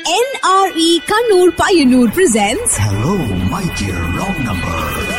NRE Kannur Payyanur presents Hello, my dear wrong number.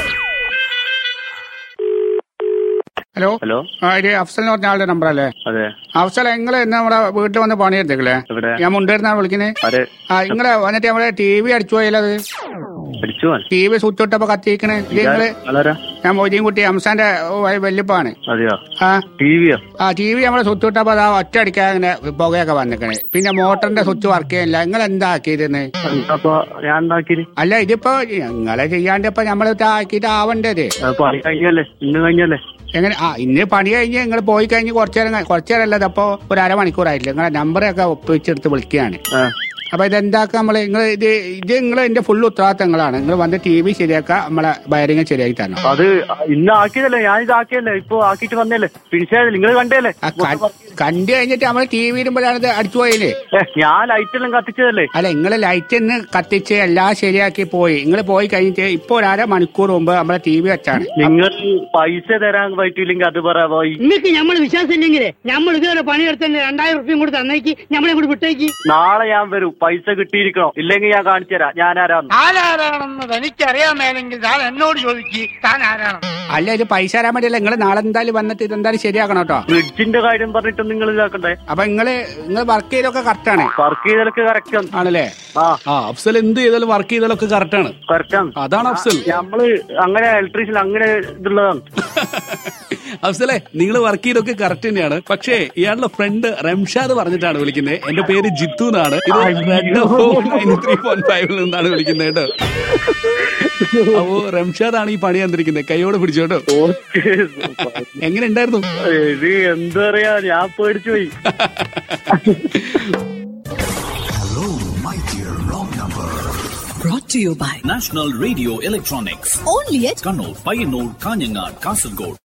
Hello hello ആ ഇത് അഫ്സൽ എന്ന് പറഞ്ഞ ആളുടെ നമ്പർ അല്ലേ അതെ അഫ്സൽ നിങ്ങള് ഇന്ന് നമ്മുടെ വീട്ടിൽ വന്ന് പണിയെടുത്തേക്കില്ലേ എവിടെ ഞാൻ മുണ്ടേരുന്നാണ് വിളിക്കുന്നത് ആരെ ആ നിങ്ങള് വന്നിട്ട് നമ്മളെ ടി വി അടിച്ചു പോയാലത് അടിച്ചു പോവാൻ ടി വി സ്വിച്ച് ഇട്ടപ്പോ കത്തിക്കണേ ഇത് നിങ്ങള് ആളാരാ ഞാൻ മൊയ്തീൻ കുട്ടി അംസാന്റെ വല്യപ്പാണ് അതെയോ ആ ടി വിയോ ആ ടി വി നമ്മളെ സ്വിച്ച് ഇട്ടപ്പോ അതാ ഒറ്റ അടിക്കാൻ ഇങ്ങനെ പുകയൊക്കെ വന്നിക്കണേ പിന്നെ മോട്ടറിന്റെ സ്വിച്ച് വർക്ക് ചെയ്യില്ല നിങ്ങൾ എന്താ ആക്കിയിരുന്നേ അപ്പൊ ഞാൻ ഉണ്ടാക്കി അല്ല ഇതിപ്പോ നിങ്ങളെ ചെയ്യാണ്ട് ഇപ്പൊ നമ്മൾ ആക്കിയിട്ട് ആവണ്ടത് പണി കഴിഞ്ഞല്ലേ ഇന്ന് കഴിഞ്ഞല്ലേ എങ്ങനെ ആ ഇന്ന് പണി കഴിഞ്ഞ് നിങ്ങൾ പോയി കഴിഞ്ഞ് കുറച്ചു നേരം കഴി- കുറച്ചു നേരം അല്ലത് അപ്പോ ഒരു അരമണിക്കൂറായിട്ടില്ല നിങ്ങളെ നമ്പറൊക്കെ ഒപ്പിച്ചെടുത്ത് വിളിക്കുകയാണ് ആ അപ്പൊ ഇതെന്താക്കാം നമ്മള് നിങ്ങൾ ഇത് ഇത് നിങ്ങൾ എന്റെ ഫുൾ ഉത്തരവാദിത്തങ്ങളാണ് നിങ്ങൾ വന്ന് ടി വി ശരിയാക്കുക നമ്മളെ വയറിങ് ശരിയാക്കി തരണം അത് ഇന്ന് ആക്കിയതല്ലേ ഞാൻ ഇത് ആക്കിയല്ലേ ഇപ്പൊ ആക്കിയിട്ട് വന്നല്ലേ ഫിനിഷ് നിങ്ങൾ കണ്ടല്ലേ ആ ക- കണ്ടു കഴിഞ്ഞിട്ട് നമ്മൾ ടി വി ഇടുമ്പോഴാണ് ഇത് അടിച്ചു പോയില്ലേ ഏ, ഞാൻ ലൈറ്റ് എല്ലാം കത്തിച്ചതല്ലേ അല്ല നിങ്ങൾ ലൈറ്റ് ഒന്ന് കത്തിച്ച് എല്ലാം ശരിയാക്കി പോയി നിങ്ങൾ പോയി കഴിഞ്ഞിട്ട് ഇപ്പൊ ഒരു അര മണിക്കൂർ മുമ്പ് നമ്മളെ ടി വി വെച്ചാണ് നിങ്ങൾ പൈസ തരാൻ പറ്റൂലെങ്കിൽ അത് പറ പോയി ഇന്നക്ക് നമ്മൾ വിശ്വാസമില്ലെങ്കിലേ നമ്മൾ ഇതുവരെ പണിയെടുത്തന്നെ രണ്ടായിരം റുപ്യം കൂടി തന്നേക്ക് നമ്മളെ കൂടി വിട്ടേക്ക് നാളെ ഞാൻ വരും പൈസ കിട്ടിയിരിക്കണോ ഇല്ലെങ്കിൽ ഞാൻ കാണിച്ചു തരാം ഞാൻ ആരാന്ന് ആരാരാണെന്ന് തനിക്കറിയാമേലെങ്കിൽ താൻ എന്നോട് ചോദിക്ക് താൻ ആരാണ് അല്ല ഇത് പൈസ തരാൻ വേണ്ടിയല്ല നിങ്ങൾ നാളെ എന്തായാലും വന്നിട്ട് ഇതെന്തായാലും ശരിയാക്കണം കേട്ടോ ഫ്രിഡ്ജിന്റെ കാര്യം പറഞ്ഞിട്ട് നിങ്ങൾ ഇതാക്കണ്ടേ അപ്പൊ നിങ്ങള് നിങ്ങൾ വർക്ക് ചെയ്തൊക്കെ കറക്റ്റ് ആണ് വർക്ക് ചെയ്തതൊക്കെ കറക്റ്റ് ആണ് ആണല്ലേ ആ ആ അഫ്സൽ എന്ത് ചെയ്താലും വർക്ക് ചെയ്താലൊക്കെ കറക്റ്റ് ആണ് കറക്റ്റ് ആണ് അതാണ് അഫ്സൽ നമ്മള് അങ്ങനെ ഇലക്ട്രീഷ്യൻ അങ്ങനെ ഇതുള്ളതാണ് അഫ്സലെ നിങ്ങൾ വർക്ക് ചെയ്തൊക്കെ കറക്റ്റ് തന്നെയാണ് പക്ഷേ ഇയാളുടെ ഫ്രണ്ട് റംഷാദ് പറഞ്ഞിട്ടാണ് വിളിക്കുന്നത് എന്റെ പേര് ജിത്തു എന്നാണ് ഇത് റെഡ് നയൻറ്റി ത്രീ പോയിന്റ് ഫൈവിൽ നിന്നാണ് വിളിക്കുന്നത് കേട്ടോ അപ്പോ റംഷാദ് ആണ് ഈ പണി തന്നിരിക്കുന്നത് കൈയോടെ പിടിച്ചോട്ടോ ഓക്കെ എങ്ങനെ ഉണ്ടായിരുന്നു ഇത് എന്താ പറയാ ഞാൻ പേടിച്ചു പോയി Hello, my dear wrong number. brought to you by National Radio Electronics. only at Kannur, Payyanur, Kanyanad, Kasargod.